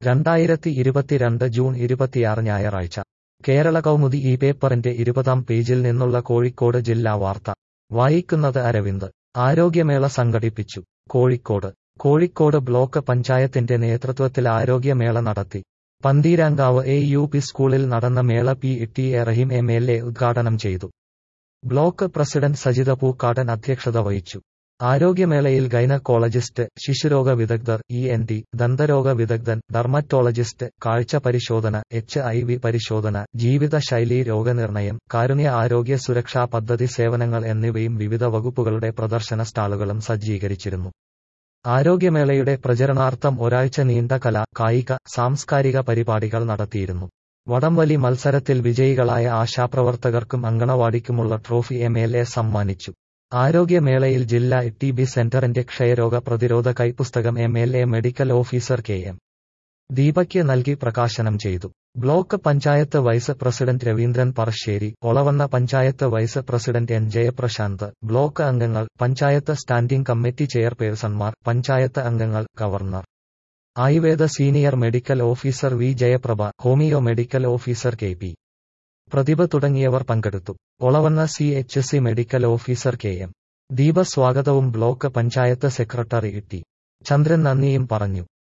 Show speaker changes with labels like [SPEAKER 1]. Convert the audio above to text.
[SPEAKER 1] രണ്ടായിരത്തി ഇരുപത്തിരണ്ട് ജൂൺ ഇരുപത്തിയാറ് ഞായറാഴ്ച കേരള കൗമുദി ഈ പേപ്പറിന്റെ ഇരുപതാം പേജിൽ നിന്നുള്ള കോഴിക്കോട് ജില്ലാ വാർത്ത വായിക്കുന്നത് അരവിന്ദ് ആരോഗ്യമേള സംഘടിപ്പിച്ചു കോഴിക്കോട് കോഴിക്കോട് ബ്ലോക്ക് പഞ്ചായത്തിന്റെ നേതൃത്വത്തിൽ ആരോഗ്യമേള നടത്തി പന്തീരാങ്കാവ് എ യു പി സ്കൂളിൽ നടന്ന മേള P T A Rahim M L A ഉദ്ഘാടനം ചെയ്തു ബ്ലോക്ക് പ്രസിഡന്റ് സജിത പൂക്കാടൻ അധ്യക്ഷത വഹിച്ചു ആരോഗ്യമേളയിൽ ഗൈനക്കോളജിസ്റ്റ് ശിശുരോഗ വിദഗ്ധർ ഇ എൻ ടി ദന്തരോഗ വിദഗ്ധൻ ഡർമറ്റോളജിസ്റ്റ് കാഴ്ച പരിശോധന എച്ച് ഐ വി പരിശോധന ജീവിതശൈലീ രോഗനിർണയം കാരുണ്യ ആരോഗ്യ സുരക്ഷാ പദ്ധതി സേവനങ്ങൾ എന്നിവയും വിവിധ വകുപ്പുകളുടെ പ്രദർശന സ്റ്റാളുകളും സജ്ജീകരിച്ചിരുന്നു ആരോഗ്യമേളയുടെ പ്രചരണാർത്ഥം ഒരാഴ്ച നീണ്ട കല കായിക സാംസ്കാരിക പരിപാടികൾ നടത്തിയിരുന്നു വടംവലി മത്സരത്തിൽ വിജയികളായ ആശാപ്രവർത്തകർക്കും അങ്കണവാടിക്കുമുള്ള ട്രോഫി എം എൽ എ സമ്മാനിച്ചു ആരോഗ്യമേളയിൽ ജില്ലാ ടി ബി സെന്ററിന്റെ ക്ഷയരോഗ പ്രതിരോധ കൈപ്പുസ്തകം M L A medical officer K M ദീപയ്ക്ക് നൽകി പ്രകാശനം ചെയ്തു block panchayat vice president Raveendran Parassery Olavanna panchayat vice president N Jayaprashanth block അംഗങ്ങൾ പഞ്ചായത്ത് സ്റ്റാൻഡിംഗ് കമ്മിറ്റി ചെയർപേഴ്സൺമാർ പഞ്ചായത്ത് അംഗങ്ങൾ governor Ayurveda senior medical officer V Jayaprabha homeo medical officer K P Prathibha തുടങ്ങിയവർ പങ്കെടുത്തു Olavanna C H C medical officer K M Deepa സ്വാഗതവും block panchayat secretary T Chandran നന്ദിയും പറഞ്ഞു